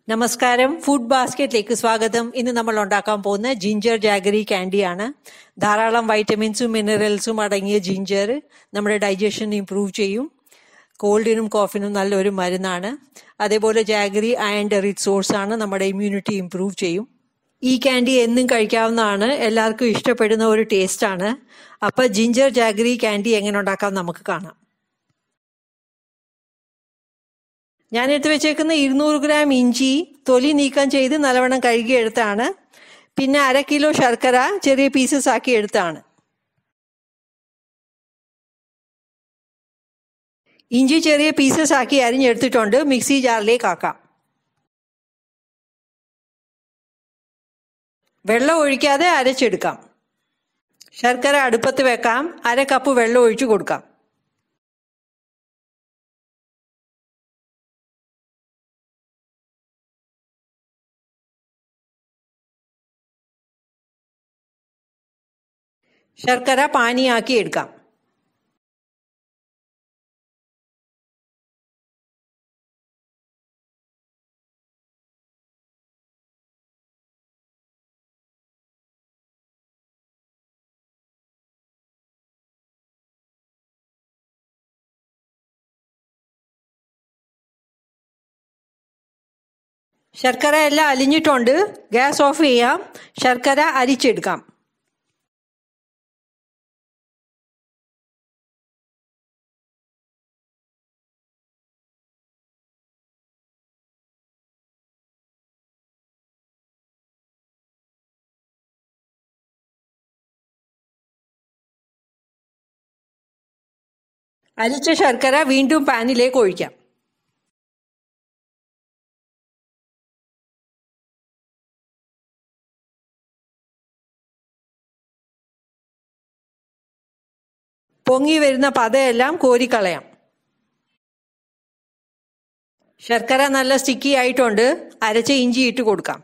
നമസ്കാരം ഫുഡ് ബാസ്ക്കറ്റിലേക്ക് സ്വാഗതം ഇന്ന് നമ്മൾ ഉണ്ടാക്കാൻ പോകുന്ന ജിഞ്ചർ ജാഗറി ക്യാൻഡിയാണ് ധാരാളം വൈറ്റമിൻസും മിനറൽസും അടങ്ങിയ ജിഞ്ചർ നമ്മുടെ ഡൈജഷൻ ഇംപ്രൂവ് ചെയ്യും കോൾഡിനും കോഫിനും നല്ലൊരു മരുന്നാണ് അതേപോലെ ജാഗറി അയൺ റിച്ച് സോഴ്സ് ആണ് നമ്മുടെ ഇമ്മ്യൂണിറ്റി ഇംപ്രൂവ് ചെയ്യും ഈ ക്യാൻഡി എന്നും കഴിക്കാവുന്നതാണ് എല്ലാവർക്കും ഇഷ്ടപ്പെടുന്ന ഒരു ടേസ്റ്റാണ് അപ്പോൾ ജിഞ്ചർ ജാഗറി ക്യാൻഡി എങ്ങനെ ഉണ്ടാക്കാം നമുക്ക് കാണാം ഞാൻ എടുത്ത് വെച്ചേക്കുന്ന ഇരുന്നൂറ് ഗ്രാം ഇഞ്ചി തൊലി നീക്കം ചെയ്ത് നല്ലവണ്ണം കഴുകി എടുത്താണ് പിന്നെ അര കിലോ ശർക്കര ചെറിയ പീസസ് ആക്കി എടുത്താണ് ഇഞ്ചി ചെറിയ പീസസ് ആക്കി അരിഞ്ഞെടുത്തിട്ടുണ്ട് മിക്സി ജാറിലേക്ക് ആക്കാം വെള്ളം ഒഴിക്കാതെ അരച്ചെടുക്കാം ശർക്കര അടുപ്പത്ത് വെക്കാം അര കപ്പ് വെള്ളം ഒഴിച്ചു കൊടുക്കാം ശർക്കര പാനിയാക്കി എടുക്കാം ശർക്കര എല്ലാം അലിഞ്ഞിട്ടുണ്ട് ഗ്യാസ് ഓഫ് ചെയ്യാം ശർക്കര അരിച്ചെടുക്കാം അരിച്ച ശർക്കര വീണ്ടും പാനിലേക്ക് ഒഴിക്കാം പൊങ്ങി വരുന്ന പതയെല്ലാം കോരിക്കളയാം ശർക്കര നല്ല സ്റ്റിക്കി ആയിട്ടുണ്ട് അരച്ച ഇഞ്ചി ഇട്ട് കൊടുക്കാം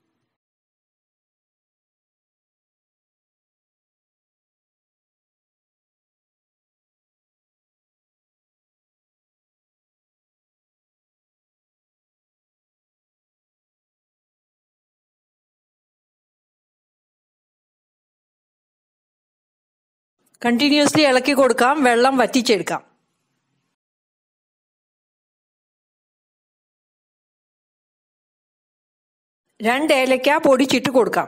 കണ്ടിന്യൂസ്ലി ഇളക്കി കൊടുക്കാം വെള്ളം വറ്റിച്ചെടുക്കാം രണ്ട് ഏലക്ക പൊടിച്ചിട്ട് കൊടുക്കാം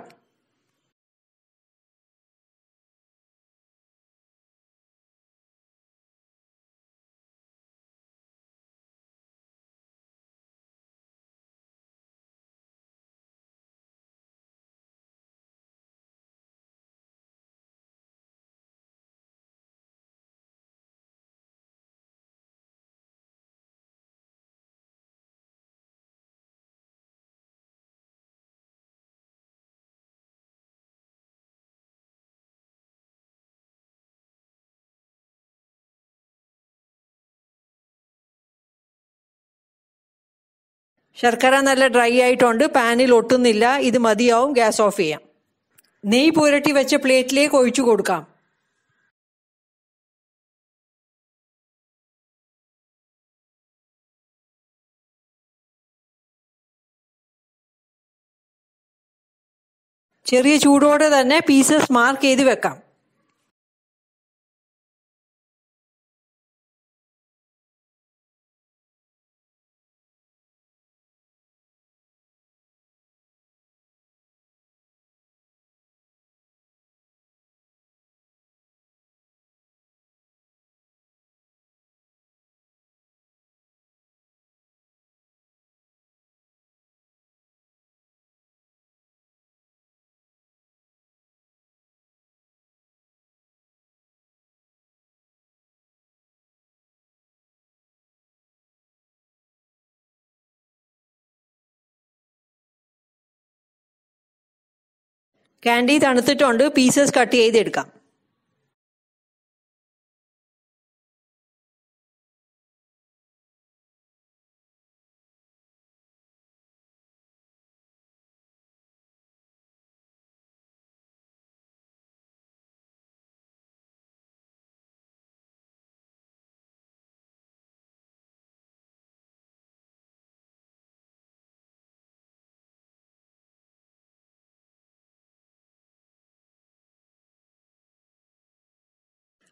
ശർക്കര നല്ല ഡ്രൈ ആയിട്ടുണ്ട് പാനിൽ ഒട്ടുന്നില്ല ഇത് മതിയാവും ഗ്യാസ് ഓഫ് ചെയ്യാം നെയ്യ് പുരട്ടി വെച്ച പ്ലേറ്റിലേക്ക് ഒഴിച്ചു കൊടുക്കാം ചെറിയ ചൂടോടെ തന്നെ പീസസ് മാർക്ക് ചെയ്ത് വെക്കാം കാൻഡി തണുത്തിട്ടുണ്ട് പീസസ് കട്ട് ചെയ്തെടുക്കാം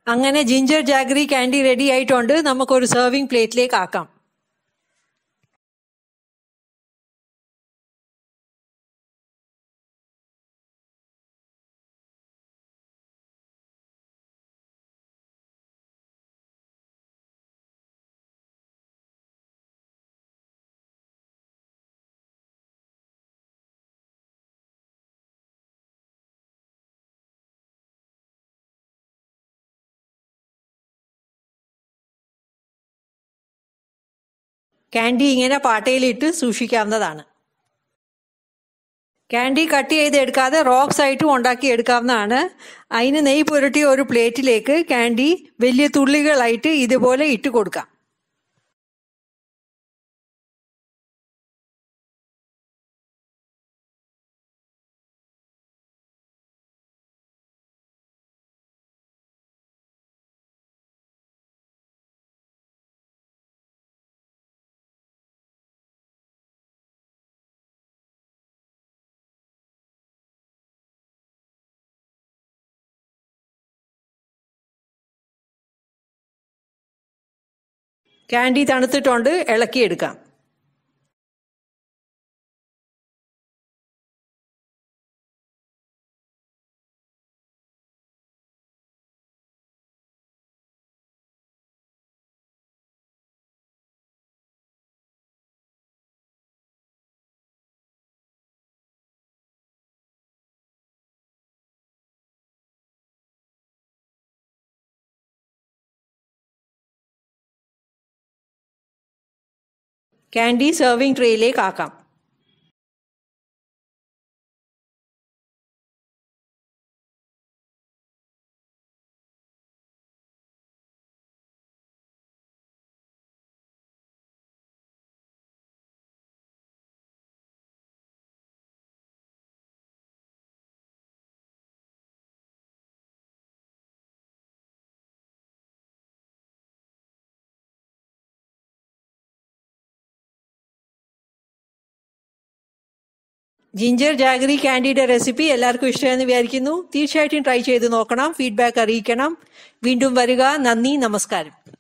അങ്ങനെ ജിഞ്ചർ ജാഗറി കാൻഡി റെഡി ആയിട്ടുണ്ട് നമുക്കൊരു സെർവിംഗ് പ്ലേറ്റിലേക്ക് ആക്കാം കാൻഡി ഇങ്ങനെ പാട്ടയിലിട്ട് സൂക്ഷിക്കാവുന്നതാണ് കാൻഡി കട്ട് ചെയ്ത് എടുക്കാതെ റോക്സ് ആയിട്ടും ഉണ്ടാക്കി എടുക്കാവുന്നതാണ് അതിന് നെയ്യ് പുരട്ടിയ ഒരു പ്ലേറ്റിലേക്ക് കാൻഡി വലിയ തുള്ളികളായിട്ട് ഇതുപോലെ ഇട്ട് കൊടുക്കാം കാൻഡി തണുത്തിട്ടുണ്ട് ഇളക്കിയെടുക്കാം കാൻഡി സെർവിംഗ് ട്രേയിലേക്ക് ആക്കാം ജിഞ്ചർ ജാഗറി കാൻഡിയുടെ റെസിപ്പി എല്ലാവർക്കും ഇഷ്ടമെന്ന് വിചാരിക്കുന്നു തീർച്ചയായിട്ടും ട്രൈ ചെയ്ത് നോക്കണം ഫീഡ്ബാക്ക് അറിയിക്കണം വീണ്ടും വരിക നന്ദി നമസ്കാരം